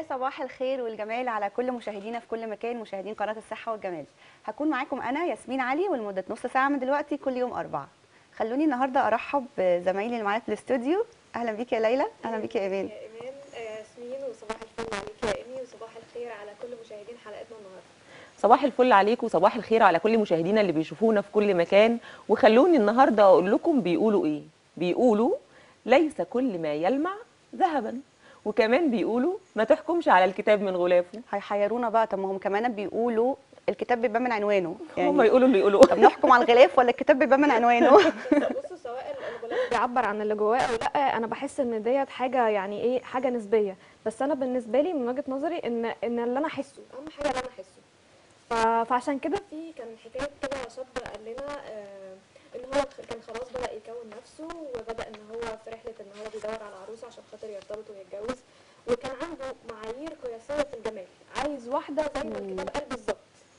صباح الخير والجمال على كل مشاهدينا في كل مكان مشاهدين قناه الصحه والجمال هكون معاكم انا ياسمين علي ولمده نص ساعه من دلوقتي كل يوم اربعه خلوني النهارده ارحب بزمايلي اللي معايا في الاستوديو اهلا بيكي يا ليلى اهلا بيكي يا ايمان يا ايمان آه، ياسمين وصباح الفل عليك يا ايمي وصباح الخير على كل مشاهدين حلقتنا النهارده صباح الفل عليكم وصباح الخير على كل مشاهدينا اللي بيشوفونا في كل مكان وخلوني النهارده اقول لكم بيقولوا ايه بيقولوا ليس كل ما يلمع ذهبا وكمان بيقولوا ما تحكمش على الكتاب من غلافه هيحيرونا بقى طب ما هم كمان بيقولوا الكتاب بيبان من عنوانه هم يقولوا اللي يقولوه طب نحكم على الغلاف ولا الكتاب بيبان من عنوانه بصوا سواء الغلاف بيعبر عن اللي جواه او لا انا بحس ان ديت حاجه يعني ايه حاجه نسبيه بس انا بالنسبه لي من وجهه نظري ان ان اللي انا احسه اهم حاجه اللي انا احسه ف- فعشان كده في كان حكايه كده شاب قال لنا آه ان هو كان خلاص بدا يكون نفسه وبدا ان هو في رحله ان هو بيدور على عروسه عشان خاطر يرتبط ويتجوز وكان عنده معايير قياسيه في الجمال عايز واحده زي ما الكتاب قال بالظبط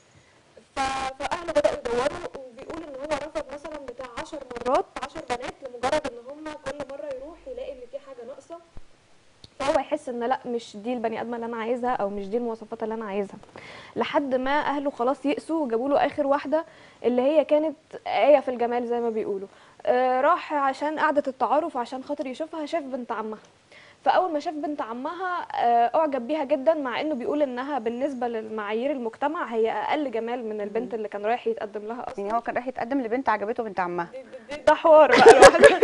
ف- فاهله بداوا يدوروا وبيقول ان هو رفض مثلا بتاع 10 مرات 10 بنات لمجرد ان هم كل مره يروح يلاقي ان في حاجه ناقصه فهو يحس ان لا مش دي البني ادمه اللي انا عايزها او مش دي المواصفات اللي انا عايزها لحد ما اهله خلاص يئسوا وجابوا له اخر واحده اللي هي كانت ايه في الجمال زي ما بيقولوا آه راح عشان قعده التعارف عشان خاطر يشوفها شاف بنت عمها فاول ما شاف بنت عمها آه، اعجب بيها جدا مع انه بيقول انها بالنسبه للمعايير المجتمع هي اقل جمال من البنت اللي كان رايح يتقدم لها اصلا يعني هو كان رايح يتقدم لبنت عجبته بنت عمها ده حوار بقى لوحده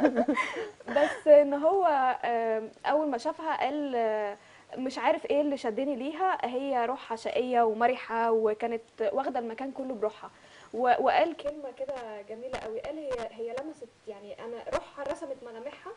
بس ان هو آم، اول ما شافها قال آه، مش عارف ايه اللي شدني ليها هي روحها شقيه ومرحه وكانت واخده المكان كله بروحها و- وقال كلمه كده جميله قوي قال هي هي لمست يعني انا روحها رسمت ملامحها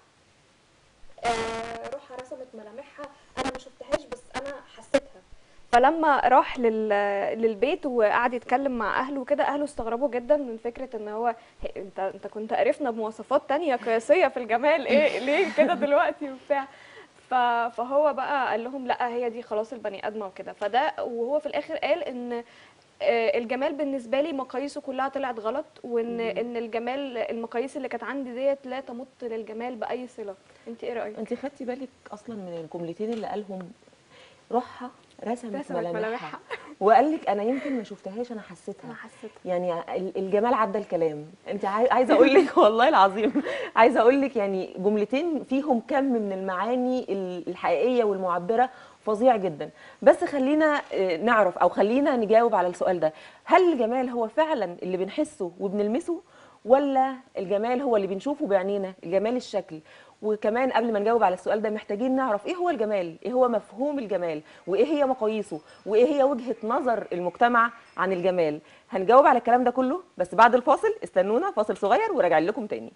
آه، روحها رسمت ملامحها انا ما شفتهاش بس انا حسيتها فلما راح لل... للبيت وقعد يتكلم مع اهله وكده اهله استغربوا جدا من فكره ان هو "هي- انت انت كنت عرفنا بمواصفات تانية قياسيه في الجمال ايه ليه كده دلوقتي وبتاع ف... فهو بقى قال لهم لا هي دي خلاص البني ادمه وكده فده وهو في الاخر قال ان آه، الجمال بالنسبه لي مقاييسه كلها طلعت غلط وان ان الجمال المقاييس اللي كانت عندي ديت لا تمت للجمال باي صله انت ايه رايك انت خدتي بالك اصلا من الجملتين اللي قالهم روحها رسمت, رسمت ملامحها ملامحها. وقال لك انا يمكن ما شفتهاش انا حسيتها انا حسيتها يعني ال- الجمال عدى الكلام انت عاي- عايزه اقول لك والله العظيم عايزه اقول لك يعني جملتين فيهم كم من المعاني ال- الحقيقيه والمعبره فظيع جدا بس خلينا آه، نعرف او خلينا نجاوب على السؤال ده هل الجمال هو فعلا اللي بنحسه وبنلمسه ولا الجمال هو اللي بنشوفه بعينينا الجمال الشكل وكمان قبل ما نجاوب على السؤال ده محتاجين نعرف ايه هو الجمال ايه هو مفهوم الجمال وايه هي مقاييسه وايه هي وجهة نظر المجتمع عن الجمال هنجاوب على الكلام ده كله بس بعد الفاصل استنونا فاصل صغير وراجع لكم تاني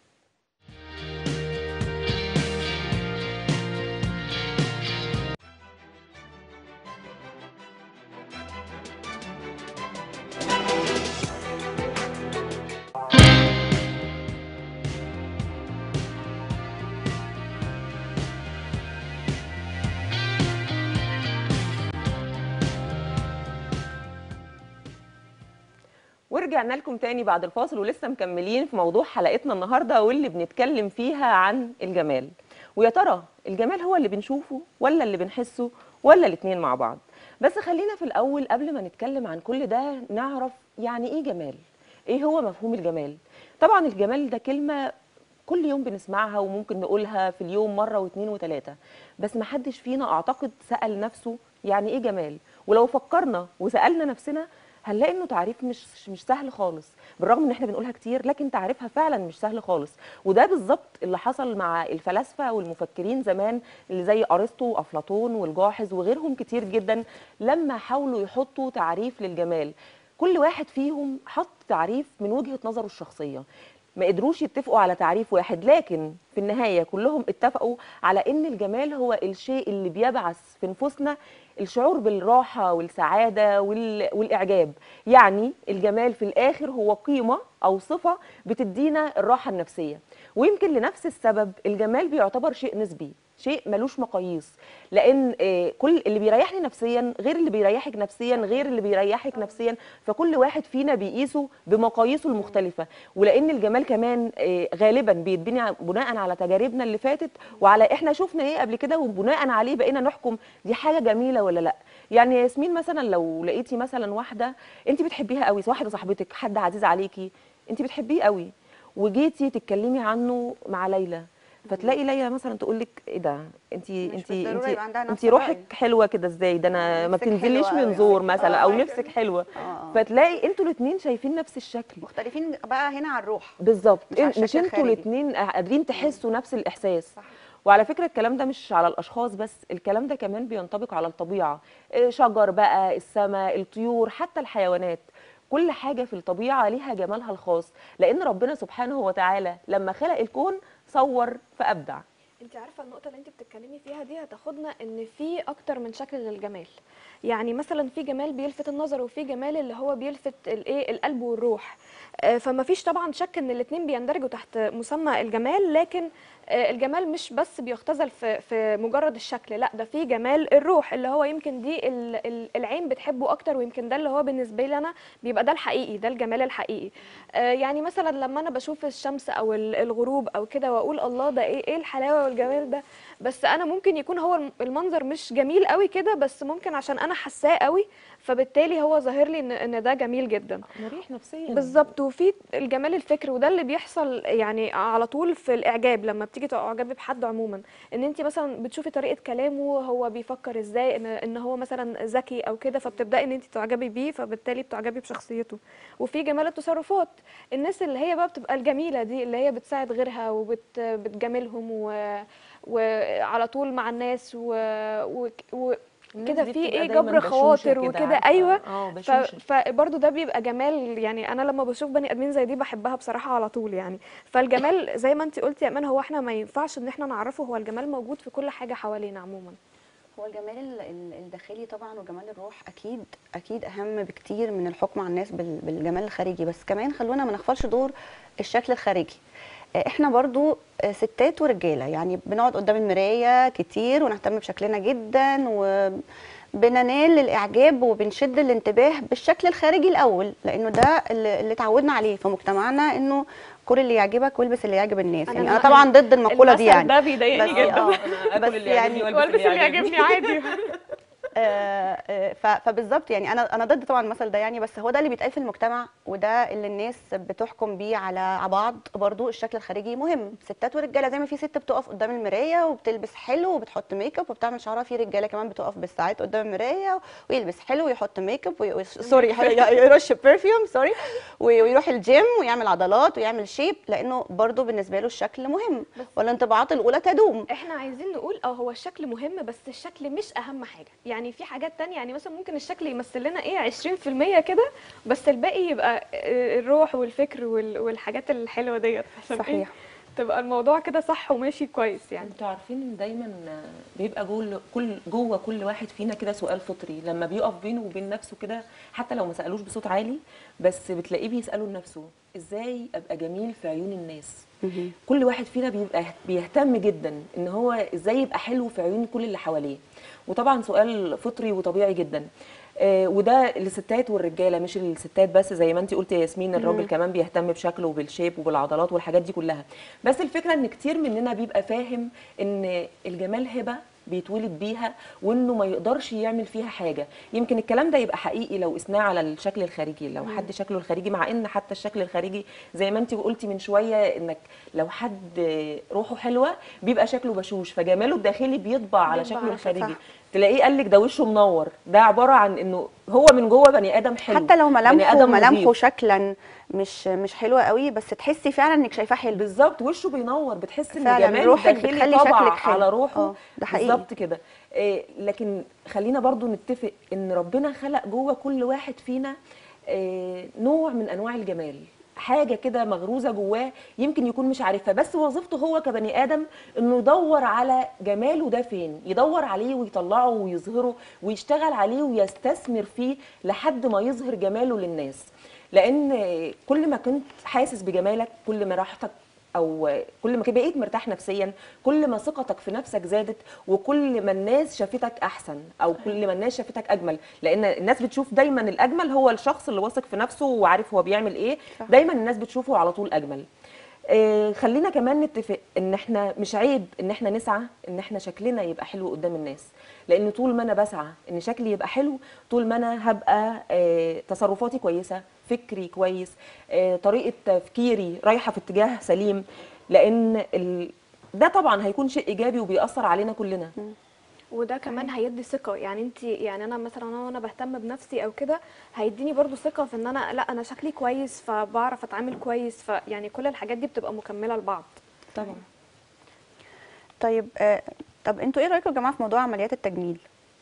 ورجعنا لكم تاني بعد الفاصل ولسه مكملين في موضوع حلقتنا النهارده واللي بنتكلم فيها عن الجمال ويا ترى الجمال هو اللي بنشوفه ولا اللي بنحسه ولا الاتنين مع بعض بس خلينا في الاول قبل ما نتكلم عن كل ده نعرف يعني ايه جمال ايه هو مفهوم الجمال طبعا الجمال ده كلمه كل يوم بنسمعها وممكن نقولها في اليوم مره واثنين وثلاثه بس ما حدش فينا اعتقد سال نفسه يعني ايه جمال ولو فكرنا وسالنا نفسنا هنلاقي انه تعريف مش مش سهل خالص بالرغم ان احنا بنقولها كتير لكن تعريفها فعلا مش سهل خالص وده بالظبط اللي حصل مع الفلاسفه والمفكرين زمان اللي زي ارسطو وافلاطون والجاحظ وغيرهم كتير جدا لما حاولوا يحطوا تعريف للجمال كل واحد فيهم حط تعريف من وجهه نظره الشخصيه ما قدروش يتفقوا على تعريف واحد لكن في النهايه كلهم اتفقوا على ان الجمال هو الشيء اللي بيبعث في نفوسنا الشعور بالراحه والسعاده وال... والاعجاب يعني الجمال في الاخر هو قيمه او صفه بتدينا الراحه النفسيه ويمكن لنفس السبب الجمال بيعتبر شيء نسبي شيء ملوش مقاييس لان آه، كل اللي بيريحني نفسيا غير اللي بيريحك نفسيا غير اللي بيريحك نفسيا فكل واحد فينا بيقيسه بمقاييسه المختلفه ولان الجمال كمان آه، غالبا بيتبني ع- بناء على تجاربنا اللي فاتت وعلى احنا شفنا ايه قبل كده وبناء عليه بقينا نحكم دي حاجه جميله ولا لا يعني يا ياسمين مثلا لو لقيتي مثلا واحده انت بتحبيها قوي واحده صاحبتك حد عزيز عليكي انت بتحبيه قوي وجيتي تتكلمي عنه مع ليلى فتلاقي ليلى مثلا تقول لك ايه ده انت انت بالضرورة انت يبقى عندها نفس انت روحك الرأي. حلوه كده ازاي ده انا ما نفسك بتنزليش حلوة أوي منظور يعني. مثلا آه، او آه. نفسك حلوه آه، آه. فتلاقي انتوا الاثنين شايفين نفس الشكل مختلفين بقى هنا على الروح بالظبط مش على إن- مش الشكل انتوا الخارجي. الاثنين قادرين تحسوا نفس الاحساس صح. وعلى فكره الكلام ده مش على الاشخاص بس الكلام ده كمان بينطبق على الطبيعه إيه، شجر بقى السماء الطيور حتى الحيوانات كل حاجه في الطبيعه ليها جمالها الخاص لان ربنا سبحانه وتعالى لما خلق الكون صور فابدع انت عارفه النقطه اللي انت بتتكلمي فيها دي هتاخدنا ان في اكتر من شكل للجمال يعني مثلا في جمال بيلفت النظر وفي جمال اللي هو بيلفت الايه القلب والروح آه، فما فيش طبعا شك ان الاثنين بيندرجوا تحت مسمى الجمال لكن آه، الجمال مش بس بيختزل في في مجرد الشكل لا ده في جمال الروح اللي هو يمكن دي ال- ال- العين بتحبه اكتر ويمكن ده اللي هو بالنسبه لي انا بيبقى ده الحقيقي ده الجمال الحقيقي آه، يعني مثلا لما انا بشوف الشمس او ال- الغروب او كده واقول الله ده ايه ايه الحلاوه والجمال ده بس انا ممكن يكون هو الم- المنظر مش جميل قوي كده بس ممكن عشان انا حاساه قوي فبالتالي هو ظاهر لي ان ان ده جميل جدا مريح نفسيا بالظبط وفي الجمال الفكري وده اللي بيحصل يعني على طول في الاعجاب لما بتيجي تعجبي بحد عموما ان انت مثلا بتشوفي طريقه كلامه هو بيفكر ازاي ان ان هو مثلا ذكي او كده فبتبداي ان انت تعجبي بيه فبالتالي بتعجبي بشخصيته وفي جمال التصرفات الناس اللي هي بقى بتبقى الجميله دي اللي هي بتساعد غيرها وبتجاملهم و وعلى طول مع الناس و, و... و... الناس كده دي في بتبقى ايه دايماً جبر بشوشة خواطر كده، وكده عارفة؟ ايوه اه ف... بشوشة فبرضه ده بيبقى جمال يعني انا لما بشوف بني ادمين زي دي بحبها بصراحه على طول يعني فالجمال زي ما انت قلتي يا امان هو احنا ما ينفعش ان احنا نعرفه هو الجمال موجود في كل حاجه حوالينا عموما هو الجمال ال- ال- الداخلي طبعا وجمال الروح اكيد اكيد اهم بكتير من الحكم على الناس بال- بالجمال الخارجي بس كمان خلونا ما نغفلش دور الشكل الخارجي آه، احنا برضو آه، ستات ورجاله يعني بنقعد قدام المرايه كتير ونهتم بشكلنا جدا وبننال الاعجاب وبنشد الانتباه بالشكل الخارجي الاول لانه ده اللي اللي اتعودنا عليه في مجتمعنا انه كل اللي يعجبك والبس اللي يعجب الناس أنا يعني انا الم- طبعا ضد المقوله دي المثل يعني ده بيضايقني بس جدا اه أنا بس آكل اللي يعني يعجبني والبس والبس اللي يعجبني عادي آه، آه، ف- فبالظبط يعني انا انا ضد طبعا المثل ده يعني بس هو ده اللي بيتقال في المجتمع وده اللي الناس بتحكم بيه على على بعض برضو الشكل الخارجي مهم ستات ورجاله زي ما في ست بتقف قدام المرايه وبتلبس حلو وبتحط ميك اب وبتعمل شعرها في رجاله كمان بتقف بالساعات قدام المرايه ويلبس حلو ويحط ميك اب وي... وي- سوري يرش برفيوم سوري وي- ويروح الجيم ويعمل عضلات ويعمل شيب لانه برضو بالنسبه له الشكل مهم والانطباعات الاولى تدوم احنا عايزين نقول اه هو الشكل مهم بس الشكل مش اهم حاجه يعني في حاجات تانية يعني مثلا ممكن الشكل يمثل لنا ايه 20% كده بس الباقي يبقى آه، الروح والفكر وال- والحاجات الحلوه ديت عشان إيه؟ صحيح. تبقى الموضوع كده صح وماشي كويس يعني انتوا عارفين ان دايما بيبقى جوه كل جوه كل واحد فينا كده سؤال فطري لما بيقف بينه وبين نفسه كده حتى لو ما سالوش بصوت عالي بس بتلاقيه بيساله لنفسه ازاي ابقى جميل في عيون الناس كل واحد فينا بيبقى بيهتم جدا ان هو ازاي يبقى حلو في عيون كل اللي حواليه وطبعا سؤال فطري وطبيعي جدا آه، وده للستات والرجاله مش للستات بس زي ما انت قلتي يا ياسمين الراجل كمان بيهتم بشكله وبالشيب وبالعضلات والحاجات دي كلها بس الفكره ان كتير مننا بيبقى فاهم ان الجمال هبه بيتولد بيها وانه ما يقدرش يعمل فيها حاجه يمكن الكلام ده يبقى حقيقي لو قسناه على الشكل الخارجي لو حد شكله الخارجي مع ان حتى الشكل الخارجي زي ما انت قلتي من شويه انك لو حد روحه حلوه بيبقى شكله بشوش فجماله الداخلي بيطبع على بيطبع شكله على شكله، الخارجي صح. تلاقيه قال لك ده وشه منور ده عباره عن انه هو من جوه بني ادم حلو حتى لو بني ملامحه آدم ملامحه نظيف. شكلا مش مش حلوه قوي بس تحسي فعلا انك شايفاه حلو بالظبط وشه بينور بتحس ان فعلاً، جمال روحك داخلي بتخلي طبع شكلك حلو. على روحه آه، ده حقيقي. بالظبط كده إيه لكن خلينا برضو نتفق ان ربنا خلق جوه كل واحد فينا إيه نوع من انواع الجمال حاجه كده مغروزه جواه يمكن يكون مش عارفها بس وظيفته هو كبني ادم انه يدور على جماله ده فين يدور عليه ويطلعه ويظهره ويشتغل عليه ويستثمر فيه لحد ما يظهر جماله للناس لان كل ما كنت حاسس بجمالك كل ما راحتك او كل ما بقيت مرتاح نفسيا كل ما ثقتك في نفسك زادت وكل ما الناس شافتك احسن او كل ما الناس شافتك اجمل لان الناس بتشوف دايما الاجمل هو الشخص اللي واثق في نفسه وعارف هو بيعمل ايه صح. دايما الناس بتشوفه على طول اجمل آه، خلينا كمان نتفق ان احنا مش عيب ان احنا نسعى ان احنا شكلنا يبقى حلو قدام الناس لان طول ما انا بسعى ان شكلي يبقى حلو طول ما انا هبقى آه، تصرفاتي كويسه فكري كويس آه، طريقه تفكيري رايحه في اتجاه سليم لان ال... ده طبعا هيكون شيء ايجابي وبيأثر علينا كلنا وده كمان هيدي ثقه يعني انت يعني انا مثلا انا وانا بهتم بنفسي او كده هيديني برضو ثقه في ان انا لا انا شكلي كويس فبعرف اتعامل كويس فيعني كل الحاجات دي بتبقى مكمله لبعض طبعا طيب آه طب انتوا ايه رايكم يا جماعه في موضوع عمليات التجميل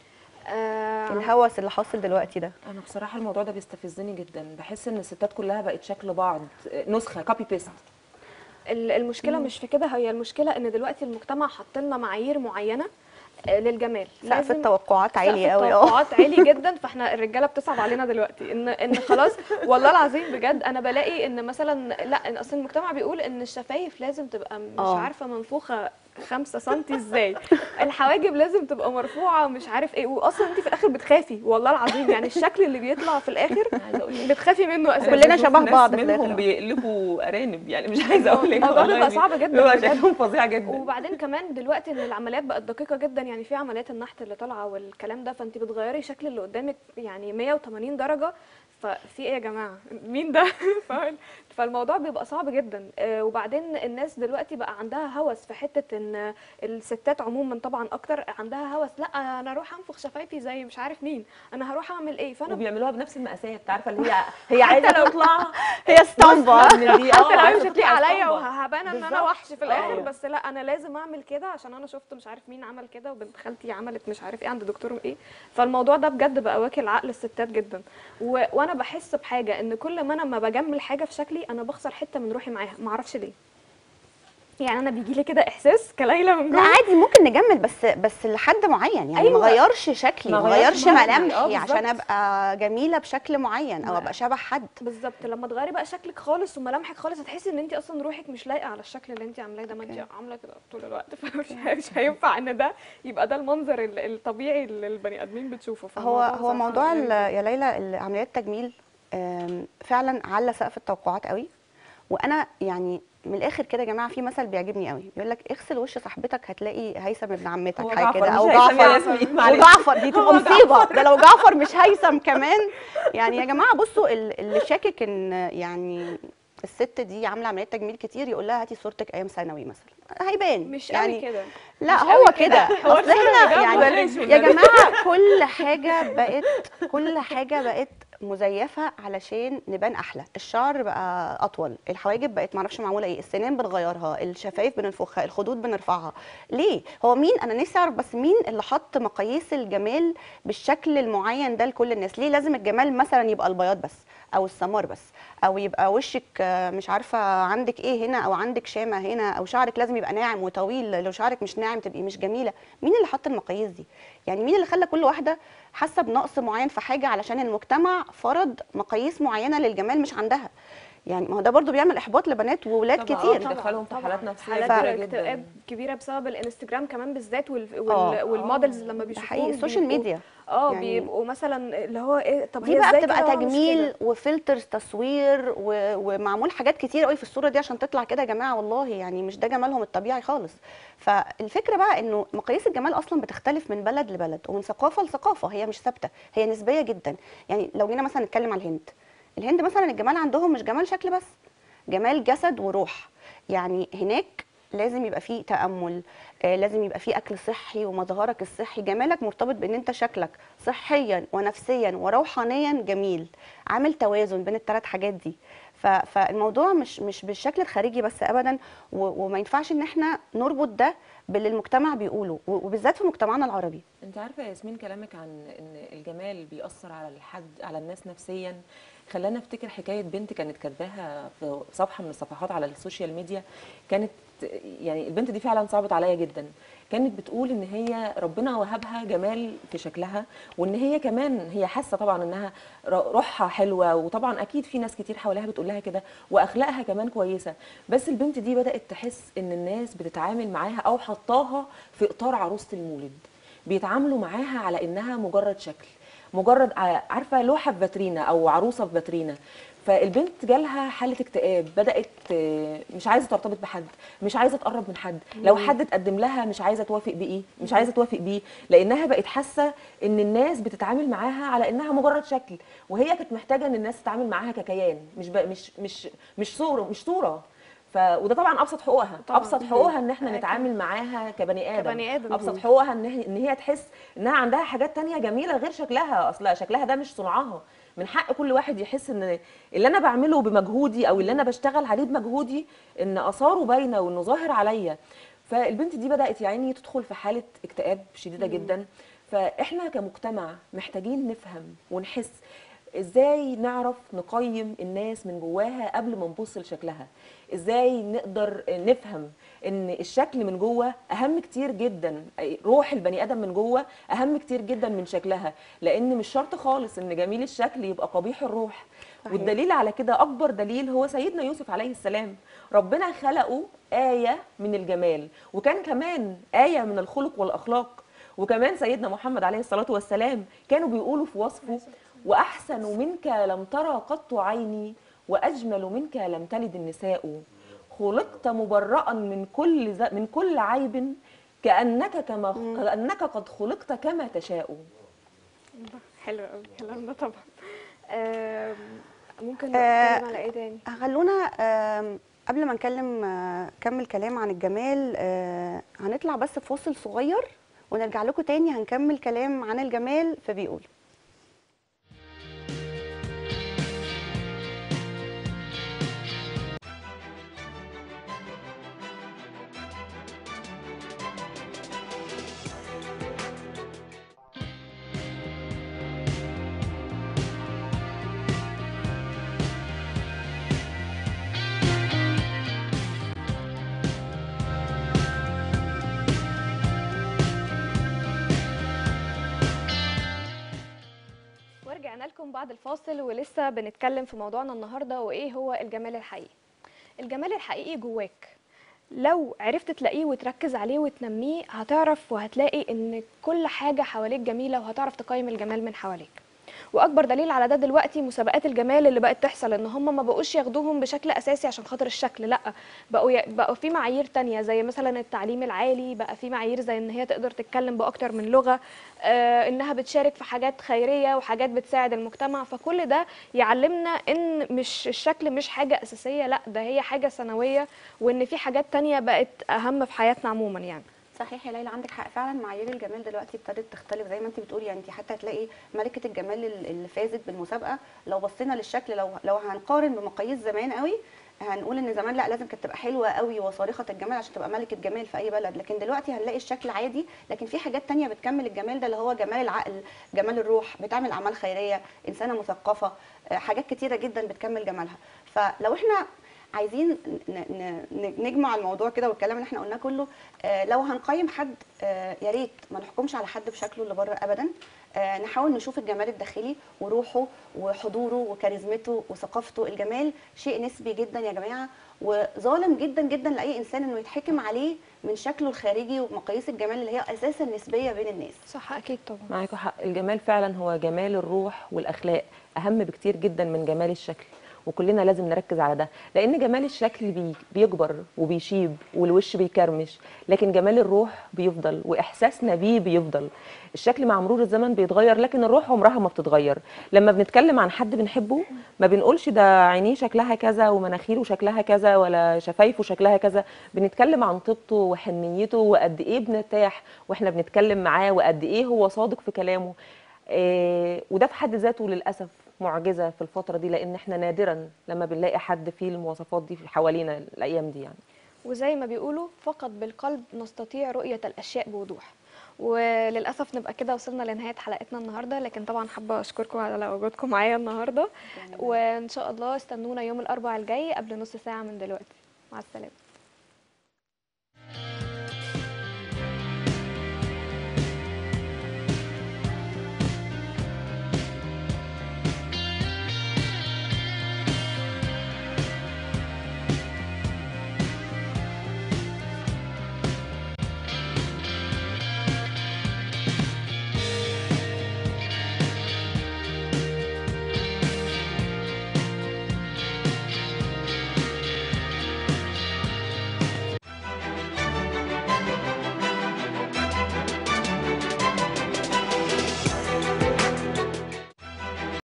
آه الهوس اللي حاصل دلوقتي ده انا بصراحه الموضوع ده بيستفزني جدا بحس ان الستات كلها بقت شكل بعض آه، نسخه كوبي بيست ال- المشكله مش في كده هي المشكله ان دلوقتي المجتمع حط لنا معايير معينه آه، للجمال سقف التوقعات عالي سقف قوي اه التوقعات عالي جدا فاحنا الرجاله بتصعب علينا دلوقتي ان ان خلاص والله العظيم بجد انا بلاقي ان مثلا لا إن اصل المجتمع بيقول ان الشفايف لازم تبقى مش آه. عارفه منفوخه 5 سم ازاي الحواجب لازم تبقى مرفوعه مش عارف ايه واصلا انت في الاخر بتخافي والله العظيم يعني الشكل اللي بيطلع في الاخر عايزه اقول لك بتخافي منه اساسا كلنا بشوف شبه ناس بعض في منهم الآخر. بيقلبوا ارانب يعني مش عايزه اقول لك الموضوع والله بيبقى دي- صعب جدا بيبقى بجد. شكلهم فظيع جدا وبعدين كمان دلوقتي ان العمليات بقت دقيقه جدا يعني في عمليات النحت اللي طالعه والكلام ده فانت بتغيري شكل اللي قدامك يعني 180 درجه ففي ايه يا جماعه مين ده فاهم؟ فالموضوع بيبقى صعب جدا آه، وبعدين الناس دلوقتي بقى عندها هوس في حته ان الستات عموما طبعا اكتر عندها هوس لا انا اروح انفخ شفايفي زي مش عارف مين انا هروح اعمل ايه فانا وبيعملوها بنفس المقاسات عارفه اللي هي هي عايزه تطلع هي اسطمبه نسخة من دي. آه، حتى لو هي عايزة مش هتليق تطلع عليا اسطمبة. وهبان ان انا بالظبط. وحش في الاخر أيوة. بس لا انا لازم اعمل كده عشان انا شفت مش عارف مين عمل كده وبنت خالتي عملت مش عارف ايه عند دكتور ايه فالموضوع ده بجد بقى واكل عقل الستات جدا و... وانا بحس بحاجه ان كل ما انا ما بجمل حاجه في شكلي انا بخسر حته من روحي معاها ما اعرفش ليه يعني انا بيجي لي كده احساس كليلى من لا جوه عادي ممكن نجمل بس بس لحد معين يعني أيوة. ما غيرش شكلي ما ما غيرش غيرش ملامحي. آه، ملامحي عشان بالظبط. ابقى جميله بشكل معين او ما- ابقى شبه حد بالظبط لما تغيري بقى شكلك خالص وملامحك خالص هتحسي ان انت اصلا روحك مش لايقه على الشكل اللي انت عاملاه ده ما انت أوكي. عامله كده طول الوقت فمش مش هينفع ان ده يبقى ده المنظر ال- الطبيعي اللي البني ادمين بتشوفه هو فالموضوع هو بصراحة موضوع غريب ال- يا ليلى ال- عمليات التجميل آم، فعلا على سقف التوقعات قوي وانا يعني من الاخر كده يا جماعه في مثل بيعجبني قوي بيقول لك اغسل وش صاحبتك هتلاقي هيثم ابن عمتك هو حاجه جعفر كده مش او هيثم يا جعفر ياسمين، معلش. وجعفر دي تبقى هو مصيبه ده لو جعفر مش هيثم كمان يعني يا جماعه بصوا ال- اللي شاكك ان يعني الست دي عامله عمليات تجميل كتير يقول لها هاتي صورتك ايام ثانوي مثلا هيبان مش يعني قوي كده لا مش هو قوي كده هو اصل السنة احنا ده يعني بلاش يا والنبي. جماعه كل حاجه بقت كل حاجه بقت مزيفه علشان نبان احلى الشعر بقى اطول الحواجب بقت معرفش معموله ايه السنان بنغيرها الشفايف بننفخها الخدود بنرفعها ليه هو مين انا نفسي اعرف بس مين اللي حط مقاييس الجمال بالشكل المعين ده لكل الناس ليه لازم الجمال مثلا يبقى البياض بس او السمار بس او يبقى وشك آه، مش عارفه عندك ايه هنا او عندك شامه هنا او شعرك لازم يبقى ناعم وطويل لو شعرك مش ناعم تبقي مش جميله مين اللي حط المقاييس دي يعني مين اللي خلى كل واحده حاسه بنقص معين في حاجه علشان المجتمع فرض مقاييس معينه للجمال مش عندها يعني ما هو ده برضو بيعمل احباط لبنات وولاد طبعاً. كتير طبعاً. بيدخلهم في حالات نفسية حالات كبيرة جداً. اكتئاب كبيره بسبب الانستجرام كمان بالذات وال... آه. وال... والمودلز لما ده بيشوفوهم حقيقي السوشيال بيبقوا- ميديا اه يعني- بيبقوا مثلا اللي هو ايه طب دي هي بقى ازاي بتبقى كده وهو مش تجميل كده؟ وفلترز تصوير و... ومعمول حاجات كتير قوي في الصوره دي عشان تطلع كده يا جماعه والله يعني مش ده جمالهم الطبيعي خالص فالفكره بقى انه مقاييس الجمال اصلا بتختلف من بلد لبلد ومن ثقافه لثقافه هي مش ثابته هي نسبيه جدا يعني لو جينا مثلا نتكلم على الهند الهند مثلا الجمال عندهم مش جمال شكل بس جمال جسد وروح يعني هناك لازم يبقى فيه تأمل آه، لازم يبقى فيه أكل صحي ومظهرك الصحي جمالك مرتبط بأن أنت شكلك صحيا ونفسيا وروحانيا جميل عامل توازن بين الثلاث حاجات دي ف- فالموضوع مش مش بالشكل الخارجي بس ابدا و- وما ينفعش ان احنا نربط ده باللي المجتمع بيقوله و- وبالذات في مجتمعنا العربي انت عارفه يا ياسمين كلامك عن ان الجمال بيأثر على الحد على الناس نفسيا خلانا افتكر حكايه بنت كانت كاتباها في صفحه من الصفحات على السوشيال ميديا كانت يعني البنت دي فعلا صعبت عليا جدا كانت بتقول ان هي ربنا وهبها جمال في شكلها وان هي كمان هي حاسه طبعا انها ر- روحها حلوه وطبعا اكيد في ناس كتير حواليها بتقول لها كده واخلاقها كمان كويسه بس البنت دي بدات تحس ان الناس بتتعامل معاها او حطاها في اطار عروسه المولد بيتعاملوا معاها على انها مجرد شكل مجرد ع- عارفه لوحه في فاترينا او عروسه في فاترينا فالبنت جالها حاله اكتئاب بدات آه، مش عايزه ترتبط بحد مش عايزه تقرب من حد لو حد اتقدم لها مش عايزه توافق بيه مش عايزه توافق بيه لانها بقت حاسه ان الناس بتتعامل معاها على انها مجرد شكل وهي كانت محتاجه ان الناس تتعامل معاها ككيان مش بق- مش مش مش صوره مش صوره ف... وده طبعا ابسط حقوقها طبعاً. ابسط حقوقها ان احنا أكيد. نتعامل معاها كبني ادم كبني آدم. ابسط حقوقها ان هي ان هي تحس انها عندها حاجات تانية جميله غير شكلها اصلا شكلها ده مش صنعها من حق كل واحد يحس ان اللي انا بعمله بمجهودي او اللي انا بشتغل عليه بمجهودي ان اثاره باينه وانه ظاهر عليا فالبنت دي بدات يا عيني تدخل في حاله اكتئاب شديده جدا فاحنا كمجتمع محتاجين نفهم ونحس ازاي نعرف نقيم الناس من جواها قبل ما نبص لشكلها ازاي نقدر نفهم ان الشكل من جوه اهم كتير جدا أي روح البني ادم من جوه اهم كتير جدا من شكلها لان مش شرط خالص ان جميل الشكل يبقى قبيح الروح صحيح. والدليل على كده اكبر دليل هو سيدنا يوسف عليه السلام ربنا خلقه ايه من الجمال وكان كمان ايه من الخلق والاخلاق وكمان سيدنا محمد عليه الصلاه والسلام كانوا بيقولوا في وصفه واحسن منك لم ترى قط عيني واجمل منك لم تلد النساء خلقت مبرأ من كل ز... من كل عيب كأنك كما كأنك قد خلقت كما تشاء حلو قوي الكلام ده طبعا آم، ممكن آه، نتكلم على ايه تاني خلونا آم، قبل ما نكلم آه، كمل كلام عن الجمال آه، هنطلع بس في فاصل صغير ونرجع لكم تاني هنكمل كلام عن الجمال في بيقول ورجعنا لكم بعد الفاصل ولسه بنتكلم في موضوعنا النهارده وايه هو الجمال الحقيقي الجمال الحقيقي جواك لو عرفت تلاقيه وتركز عليه وتنميه هتعرف وهتلاقي ان كل حاجه حواليك جميله وهتعرف تقيم الجمال من حواليك واكبر دليل على ده دلوقتي مسابقات الجمال اللي بقت تحصل ان هم ما بقوش ياخدوهم بشكل اساسي عشان خاطر الشكل لا بقوا ي... بقوا في معايير تانية زي مثلا التعليم العالي بقى في معايير زي ان هي تقدر تتكلم باكتر من لغه آه انها بتشارك في حاجات خيريه وحاجات بتساعد المجتمع فكل ده يعلمنا ان مش الشكل مش حاجه اساسيه لا ده هي حاجه ثانويه وان في حاجات تانية بقت اهم في حياتنا عموما يعني صحيح يا ليلى عندك حق فعلا معايير الجمال دلوقتي ابتدت تختلف زي ما انت بتقولي يعني انت حتى هتلاقي ملكه الجمال ال- اللي فازت بالمسابقه لو بصينا للشكل لو لو هنقارن بمقاييس زمان قوي هنقول ان زمان لا لازم كانت تبقى حلوه قوي وصارخه الجمال عشان تبقى ملكه جمال في اي بلد لكن دلوقتي هنلاقي الشكل عادي لكن في حاجات تانية بتكمل الجمال ده اللي هو جمال العقل جمال الروح بتعمل اعمال خيريه انسانه مثقفه آه، حاجات كتيره جدا بتكمل جمالها فلو احنا عايزين ن- ن- ن- نجمع الموضوع كده والكلام اللي احنا قلناه كله آه، لو هنقيم حد آه، يا ريت ما نحكمش على حد بشكله اللي بره ابدا آه، نحاول نشوف الجمال الداخلي وروحه وحضوره وكاريزمته وثقافته الجمال شيء نسبي جدا يا جماعه وظالم جدا جدا لاي انسان انه يتحكم عليه من شكله الخارجي ومقاييس الجمال اللي هي اساسا نسبيه بين الناس صح اكيد طبعا معاكوا حق الجمال فعلا هو جمال الروح والاخلاق اهم بكتير جدا من جمال الشكل وكلنا لازم نركز على ده لان جمال الشكل بي بيكبر وبيشيب والوش بيكرمش لكن جمال الروح بيفضل واحساسنا بيه بيفضل الشكل مع مرور الزمن بيتغير لكن الروح عمرها ما بتتغير لما بنتكلم عن حد بنحبه ما بنقولش ده عينيه شكلها كذا ومناخيره شكلها كذا ولا شفايفه شكلها كذا بنتكلم عن طيبته وحنيته وقد ايه بنرتاح واحنا بنتكلم معاه وقد ايه هو صادق في كلامه إيه وده في حد ذاته للاسف معجزه في الفتره دي لان احنا نادرا لما بنلاقي حد فيه المواصفات دي حوالينا الايام دي يعني وزي ما بيقولوا فقط بالقلب نستطيع رؤية الأشياء بوضوح وللاسف نبقى كده وصلنا لنهايه حلقتنا النهارده لكن طبعا حابه اشكركم على وجودكم معايا النهارده وان شاء الله استنونا يوم الاربعاء الجاي قبل نص ساعه من دلوقتي مع السلامه